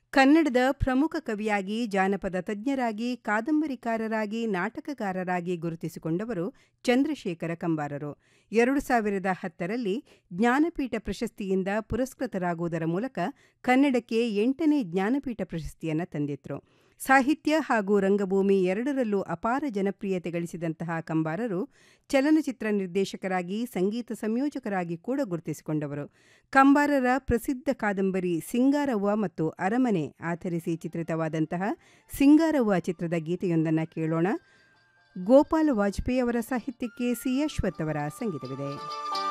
ಕನ್ನಡದ ಪ್ರಮುಖ ಕವಿಯಾಗಿ ಜಾನಪದ ತಜ್ಞರಾಗಿ ಕಾದಂಬರಿಕಾರರಾಗಿ ನಾಟಕಕಾರರಾಗಿ ಗುರುತಿಸಿಕೊಂಡವರು ಚಂದ್ರಶೇಖರ ಕಂಬಾರರು ಎರಡು ಸಾವಿರದ ಹತ್ತರಲ್ಲಿ ಜ್ಞಾನಪೀಠ ಪ್ರಶಸ್ತಿಯಿಂದ ಪುರಸ್ಕೃತರಾಗುವುದರ ಮೂಲಕ ಕನ್ನಡಕ್ಕೆ ಎಂಟನೇ ಜ್ಞಾನಪೀಠ ಪ್ರಶಸ್ತಿಯನ್ನು ತಂದಿದ್ರು ಸಾಹಿತ್ಯ ಹಾಗೂ ರಂಗಭೂಮಿ ಎರಡರಲ್ಲೂ ಅಪಾರ ಜನಪ್ರಿಯತೆ ಗಳಿಸಿದಂತಹ ಕಂಬಾರರು ಚಲನಚಿತ್ರ ನಿರ್ದೇಶಕರಾಗಿ ಸಂಗೀತ ಸಂಯೋಜಕರಾಗಿ ಕೂಡ ಗುರುತಿಸಿಕೊಂಡವರು ಕಂಬಾರರ ಪ್ರಸಿದ್ಧ ಕಾದಂಬರಿ ಸಿಂಗಾರವ್ವ ಮತ್ತು ಅರಮನೆ ಆಧರಿಸಿ ಚಿತ್ರಿತವಾದಂತಹ ಸಿಂಗಾರವ್ವ ಚಿತ್ರದ ಗೀತೆಯೊಂದನ್ನು ಕೇಳೋಣ ಗೋಪಾಲ ವಾಜಪೇಯಿ ಅವರ ಸಾಹಿತ್ಯಕ್ಕೆ ಸಿ ಅಶ್ವಥ್ ಅವರ ಸಂಗೀತವಿದೆ